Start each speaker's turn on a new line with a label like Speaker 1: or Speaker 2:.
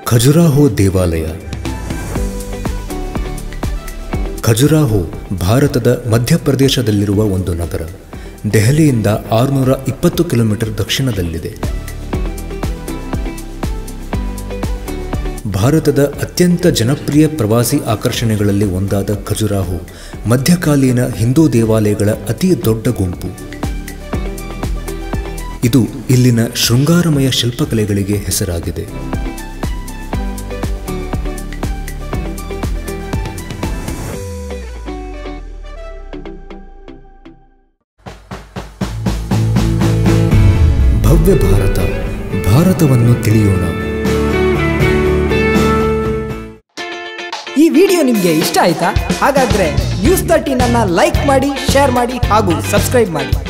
Speaker 1: ಖಜುರಾಹೋ ದೇವಾಲಯ ಖಜುರಾಹೋ ಭಾರತದ ಮಧ್ಯಪ್ರದೇಶದಲ್ಲಿರುವ ಒಂದು ನಗರ ದೆಹಲಿಯಿಂದ ಆರುನೂರ ಇಪ್ಪತ್ತು ಕಿಲೋಮೀಟರ್ ದಕ್ಷಿಣದಲ್ಲಿದೆ ಭಾರತದ ಅತ್ಯಂತ ಜನಪ್ರಿಯ ಪ್ರವಾಸಿ ಆಕರ್ಷಣೆಗಳಲ್ಲಿ ಒಂದಾದ ಖಜುರಾಹೋ ಮಧ್ಯಕಾಲೀನ ಹಿಂದೂ ದೇವಾಲಯಗಳ ಅತಿ ದೊಡ್ಡ ಗುಂಪು ಇದು ಇಲ್ಲಿನ ಶೃಂಗಾರಮಯ ಶಿಲ್ಪಕಲೆಗಳಿಗೆ ಹೆಸರಾಗಿದೆ ಭವ್ಯ ಭಾರತ ಭಾರತವನ್ನು ತಿಳಿಯೋಣ
Speaker 2: ಈ ವಿಡಿಯೋ ನಿಮಗೆ ಇಷ್ಟ ಆಯ್ತಾ ಹಾಗಾದ್ರೆ ನ್ಯೂಸ್ ತರ್ಟೀನ್ ಅನ್ನ ಲೈಕ್ ಮಾಡಿ ಶೇರ್ ಮಾಡಿ ಹಾಗೂ ಸಬ್ಸ್ಕ್ರೈಬ್ ಮಾಡಿ